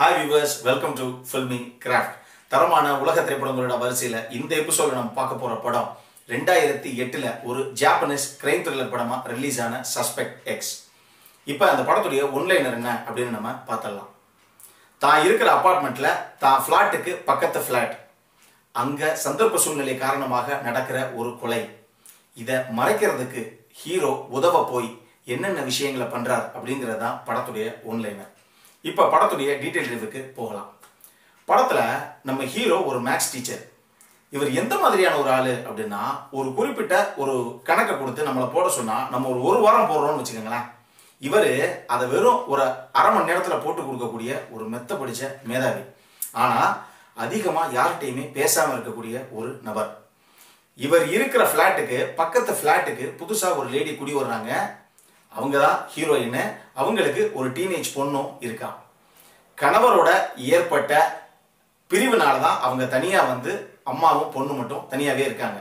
hi viewers welcome to Filmy Craft தரமான உலக திரைப்படங்களோட வரிசையில் இந்த எபிசோட நம்ம பார்க்க போற படம் ரெண்டாயிரத்தி எட்டுல ஒரு ஜாப்பனீஸ் கிரைம் த்ரில்லர் படமா ரிலீஸ் ஆன சஸ்பெக்ட் எக்ஸ் இப்போ அந்த படத்துடைய ஒன்லைனர் என்ன அப்படின்னு நம்ம பார்த்துடலாம் தான் இருக்கிற அப்பார்ட்மெண்ட்ல தான் ஃப்ளாட்டுக்கு பக்கத்து ஃப்ளாட் அங்க சந்தர்ப்ப சூழ்நிலை காரணமாக நடக்கிற ஒரு கொலை இதை மறைக்கிறதுக்கு ஹீரோ உதவ போய் என்னென்ன விஷயங்களை பண்றார் அப்படிங்கிறது தான் படத்துடைய ஒன்லைனர் இப்போ படத்துடைய டீட்டெயில் ரிவ்யூக்கு போகலாம் படத்துல நம்ம ஹீரோ ஒரு மேக்ஸ் டீச்சர் இவர் எந்த மாதிரியான ஒரு ஆளு அப்படின்னா ஒரு குறிப்பிட்ட ஒரு கணக்கை கொடுத்து நம்மளை போட சொன்னா நம்ம ஒரு ஒரு வாரம் போடுறோம்னு வச்சுக்கோங்களேன் இவர் அதை வெறும் ஒரு அரை மணி நேரத்தில் போட்டு கொடுக்கக்கூடிய ஒரு மெத்த படிச்ச மேதாவி ஆனால் அதிகமாக யார்கிட்டையுமே பேசாமல் இருக்கக்கூடிய ஒரு நபர் இவர் இருக்கிற ஃப்ளாட்டுக்கு பக்கத்து ஃப்ளாட்டுக்கு புதுசாக ஒரு லேடி குடி வர்றாங்க அவங்க தான் ஹீரோயின் அவங்களுக்கு ஒரு டீனேஜ் பொண்ணும் இருக்கா கணவரோட ஏற்பட்ட பிரிவுனால தான் அவங்க தனியாக வந்து அம்மாவும் பொண்ணு மட்டும் தனியாகவே இருக்காங்க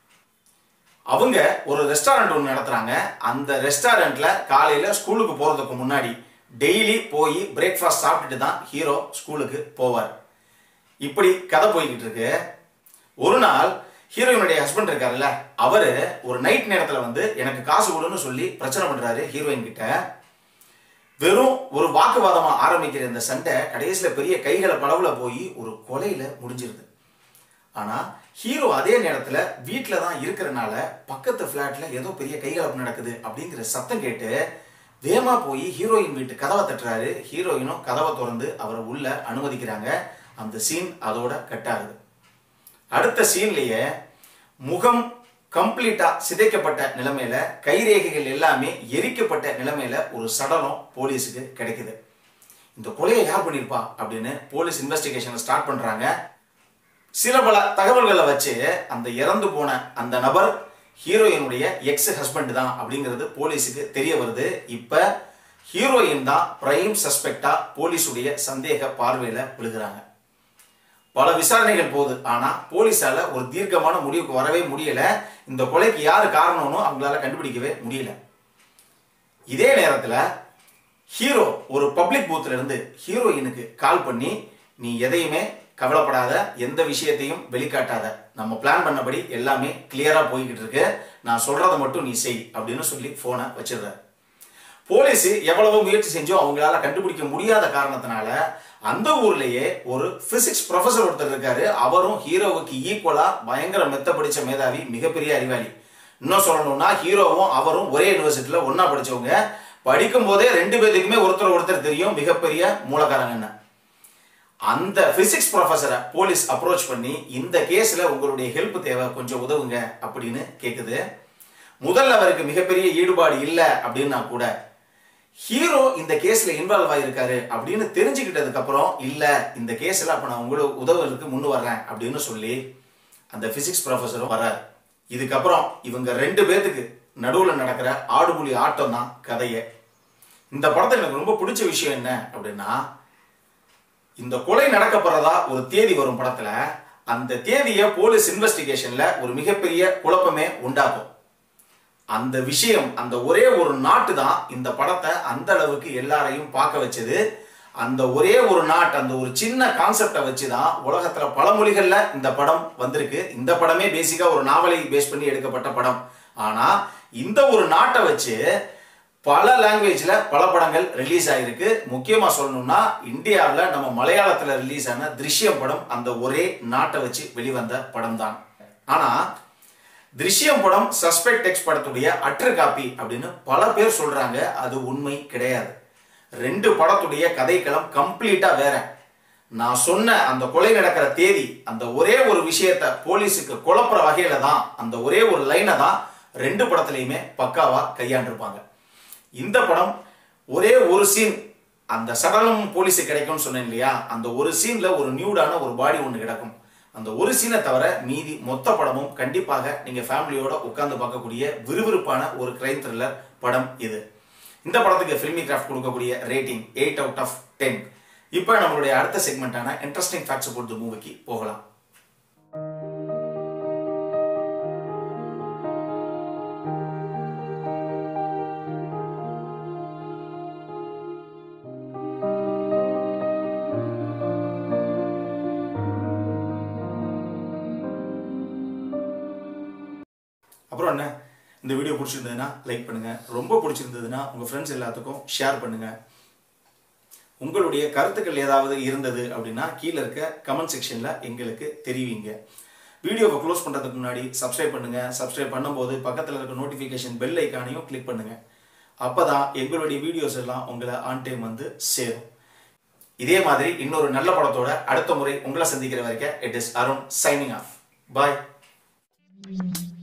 அவங்க ஒரு ரெஸ்டாரண்ட் ஒன்று நடத்துகிறாங்க அந்த ரெஸ்டாரண்ட்டில் காலையில் ஸ்கூலுக்கு போகிறதுக்கு முன்னாடி டெய்லி போய் பிரேக்ஃபாஸ்ட் சாப்பிட்டுட்டு தான் ஹீரோ ஸ்கூலுக்கு போவார் இப்படி கதை போய்கிட்டு இருக்கு ஒரு நாள் ஹீரோயினுடைய ஹஸ்பண்ட் இருக்காருல்ல அவரு ஒரு நைட் நேரத்தில் வந்து எனக்கு காசு கொடுன்னு சொல்லி பிரச்சனை பண்றாரு ஹீரோயின் கிட்ட வெறும் ஒரு வாக்குவாதமா ஆரம்பிக்கிற இந்த சண்டை கடைசியில் பெரிய கைகளை பளவுல போய் ஒரு கொலையில முடிஞ்சிருது ஆனா ஹீரோ அதே நேரத்துல வீட்டில் தான் இருக்கிறனால பக்கத்து ஃப்ளாட்ல ஏதோ பெரிய கைகலப்பு நடக்குது அப்படிங்கிற சத்தம் கேட்டு வேமா போய் ஹீரோயின் வீட்டு கதவை தட்டுறாரு ஹீரோயினும் கதவை திறந்து அவரை உள்ள அனுமதிக்கிறாங்க அந்த சீன் அதோட கட் ஆகுது அடுத்த சீன்லயே முகம் கம்ப்ளீட்டா சிதைக்கப்பட்ட நிலைமையில கைரேகைகள் எல்லாமே எரிக்கப்பட்ட நிலைமையில ஒரு சடலம் போலீஸுக்கு கிடைக்குது இந்த கொலையை யார் பண்ணியிருப்பா அப்படின்னு போலீஸ் இன்வெஸ்டிகேஷனை ஸ்டார்ட் பண்றாங்க சில பல தகவல்களை வச்சு அந்த இறந்து போன அந்த நபர் ஹீரோயினுடைய எக்ஸ் ஹஸ்பண்ட் தான் அப்படிங்கிறது போலீஸுக்கு தெரிய வருது இப்ப ஹீரோயின் தான் பிரைம் சஸ்பெக்டா போலீஸுடைய சந்தேக பார்வையில விழுகிறாங்க பல விசாரணைகள் போகுது ஆனா போலீஸால ஒரு தீர்க்கமான முடிவுக்கு வரவே முடியல இந்த கொலைக்கு யாரு காரணம்னு அவங்களால கண்டுபிடிக்கவே முடியல இதே நேரத்துல ஹீரோ ஒரு பப்ளிக் பூத்ல இருந்து ஹீரோயினுக்கு கால் பண்ணி நீ எதையுமே கவலைப்படாத எந்த விஷயத்தையும் வெளிக்காட்டாத நம்ம பிளான் பண்ணபடி எல்லாமே கிளியரா போய்கிட்டு இருக்கு நான் சொல்றதை மட்டும் நீ செய் அப்படின்னு சொல்லி போனை வச்சிடுற போலீஸ் எவ்வளவோ முயற்சி செஞ்சோ அவங்களால கண்டுபிடிக்க முடியாத காரணத்தினால அந்த ஊர்லயே ஒரு பிசிக்ஸ் ப்ரொஃபசர் ஒருத்தர் இருக்காரு அவரும் ஹீரோவுக்கு ஈக்குவலா பயங்கர மெத்த படிச்ச மேதாவி மிகப்பெரிய அறிவாளி இன்னும் சொல்லணும்னா ஹீரோவும் அவரும் ஒரே யூனிவர்சிட்டியில ஒன்னா படிச்சவங்க படிக்கும் போதே ரெண்டு பேத்துக்குமே ஒருத்தர் ஒருத்தர் தெரியும் மிகப்பெரிய மூலக்காரங்கன்னு அந்த பிசிக்ஸ் ப்ரொஃபஸரை போலீஸ் அப்ரோச் பண்ணி இந்த கேஸ்ல உங்களுடைய ஹெல்ப் தேவை கொஞ்சம் உதவுங்க அப்படின்னு கேக்குது முதல்ல அவருக்கு மிகப்பெரிய ஈடுபாடு இல்லை அப்படின்னா கூட ஹீரோ இந்த கேஸ்ல இன்வால்வ் ஆயிருக்காரு அப்படின்னு தெரிஞ்சுக்கிட்டதுக்கு அப்புறம் இல்ல இந்த கேஸ்ல அப்ப நான் உங்களுக்கு உதவுறதுக்கு முன்னு வர்றேன் அப்படின்னு சொல்லி அந்த பிசிக்ஸ் ப்ரொஃபஸரும் வர்றார் இதுக்கப்புறம் இவங்க ரெண்டு பேத்துக்கு நடுவில் நடக்கிற ஆடுபுலி ஆட்டம் தான் கதையே இந்த படத்துல எனக்கு ரொம்ப பிடிச்ச விஷயம் என்ன அப்படின்னா இந்த கொலை நடக்கப்படுறதா ஒரு தேதி வரும் படத்துல அந்த தேதியை போலீஸ் இன்வெஸ்டிகேஷன்ல ஒரு மிகப்பெரிய குழப்பமே உண்டாக்கும் அந்த விஷயம் அந்த ஒரே ஒரு நாட்டு தான் இந்த படத்தை அந்த அளவுக்கு எல்லாரையும் பார்க்க வச்சது அந்த ஒரே ஒரு நாட்டு அந்த ஒரு சின்ன கான்செப்டை வச்சு தான் உலகத்துல பல மொழிகள்ல இந்த படம் வந்திருக்கு இந்த படமே பேசிக்கா ஒரு நாவலை பேஸ் பண்ணி எடுக்கப்பட்ட படம் ஆனா இந்த ஒரு நாட்டை வச்சு பல லாங்குவேஜ்ல பல படங்கள் ரிலீஸ் ஆயிருக்கு முக்கியமா சொல்லணும்னா இந்தியாவில் நம்ம மலையாளத்துல ரிலீஸ் ஆன திருஷ்யம் படம் அந்த ஒரே நாட்டை வச்சு வெளிவந்த படம் தான் ஆனா திருஷ்யம் படம் சஸ்பெக்ட் எக்ஸ் படத்துடைய அற்று காப்பி அப்படின்னு பல பேர் சொல்றாங்க அது உண்மை கிடையாது ரெண்டு படத்துடைய கதைக்களம் கம்ப்ளீட்டா வேற நான் சொன்ன அந்த கொலை நடக்கிற தேதி அந்த ஒரே ஒரு விஷயத்த போலீஸுக்கு குழப்புற வகையில தான் அந்த ஒரே ஒரு லைனை தான் ரெண்டு படத்துலையுமே பக்காவா கையாண்டிருப்பாங்க இந்த படம் ஒரே ஒரு சீன் அந்த சடலம் போலீஸுக்கு கிடைக்கும்னு சொன்னேன் இல்லையா அந்த ஒரு சீன்ல ஒரு நியூடான ஒரு பாடி ஒன்று கிடக்கும் அந்த ஒரு சீனை தவிர மீதி மொத்த படமும் கண்டிப்பாக நீங்க ஃபேமிலியோட உட்கார்ந்து பார்க்கக்கூடிய விறுவிறுப்பான ஒரு கிரைம் த்ரில்லர் படம் இது இந்த படத்துக்கு ஃபில்மி கிராஃப்ட் கொடுக்கக்கூடிய rating eight out of ten இப்போ நம்மளுடைய அடுத்த செக்மெண்ட்டான இன்ட்ரெஸ்டிங் ஃபேக்ட்ஸ் போட்டு மூவிக்கு போகலாம் அப்புறம் என்ன இந்த வீடியோ பிடிச்சிருந்ததுன்னா லைக் பண்ணுங்க ரொம்ப பிடிச்சிருந்ததுன்னா உங்க ஃப்ரெண்ட்ஸ் எல்லாத்துக்கும் ஷேர் பண்ணுங்க உங்களுடைய கருத்துக்கள் ஏதாவது இருந்தது அப்படின்னா கீழே இருக்க கமெண்ட் செக்ஷன்ல எங்களுக்கு தெரிவிங்க வீடியோவை க்ளோஸ் பண்றதுக்கு முன்னாடி சப்ஸ்கிரைப் பண்ணுங்க சப்ஸ்கிரைப் பண்ணும்போது பக்கத்தில் இருக்க நோட்டிஃபிகேஷன் பெல் ஐக்கானையும் கிளிக் பண்ணுங்க அப்பதான் எங்களுடைய வீடியோஸ் எல்லாம் உங்களை ஆன் டைம் வந்து சேரும் இதே மாதிரி இன்னொரு நல்ல படத்தோட அடுத்த முறை உங்களை சந்திக்கிற வரைக்கும் it is Arun signing off bye